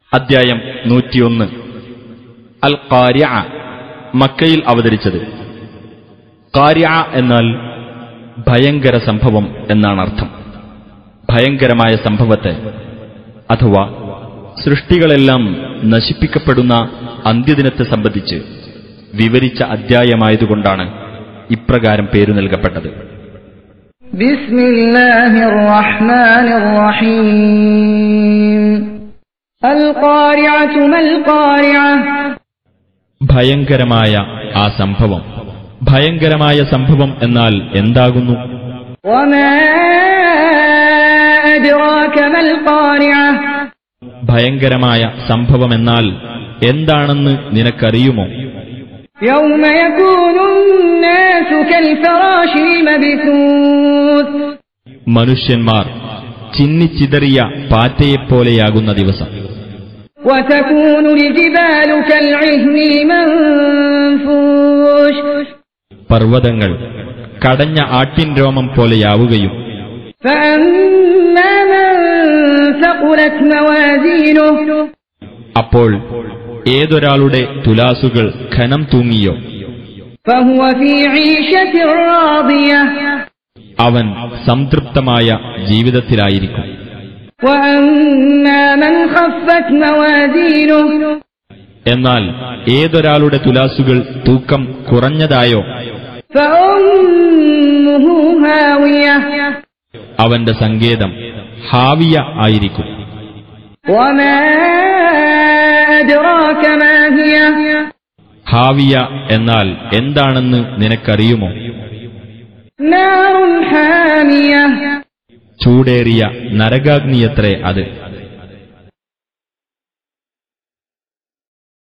അദ്ധ്യായം നൂറ്റിയൊന്ന് അൽ കാര്യ മക്കയിൽ അവതരിച്ചത് കാര്യ എന്നാൽ ഭയങ്കര സംഭവം എന്നാണ് അർത്ഥം ഭയങ്കരമായ സംഭവത്തെ അഥവാ സൃഷ്ടികളെല്ലാം നശിപ്പിക്കപ്പെടുന്ന അന്ത്യദിനത്തെ സംബന്ധിച്ച് വിവരിച്ച അധ്യായമായതുകൊണ്ടാണ് ഇപ്രകാരം പേരു നൽകപ്പെട്ടത് بسم الله الرحمن الرحيم القارعة ما القارعة ഭയങ്കരമായ ആ സംഭവം ഭയങ്കരമായ സംഭവം എന്നാൽ എന്താകുന്നു وما أدراك ما القارعة ഭയങ്കരമായ സംഭവമെന്നാൽ എന്താണെന്ന് നിനക്കറിയുമോ يوم يكون الناس كالفراش المبثوث മനുഷ്യന്മാർ ചിന്നിച്ചിതറിയ പാറ്റയെപ്പോലെയാകുന്ന ദിവസം وتكون الجبال كالعهن المنفوش പർവ്വതങ്ങൾ കടഞ്ഞ ആട്ടിൻ രോമം പോലെയാവുകയും فأما من ثقلت موازينه അപ്പോൾ ഏതൊരാളുടെ തുലാസുകൾ ഖനം തൂങ്ങിയോ فهو في عيشة راضية അവൻ സംതൃപ്തമായ ജീവിതത്തിലായിരിക്കും وأما من خفت موازينه എന്നാൽ ഏതൊരാളുടെ തുലാസുകൾ തൂക്കം കുറഞ്ഞതായോ فأمه هاوية അവന്റെ സങ്കേതം ഹാവിയ ആയിരിക്കും وما أدراك ما هي ഹാവിയ എന്നാൽ എന്താണെന്ന് നിനക്കറിയുമോ نار حامية ചൂടേറിയ നരകാഗ്നിയത്രേ അത്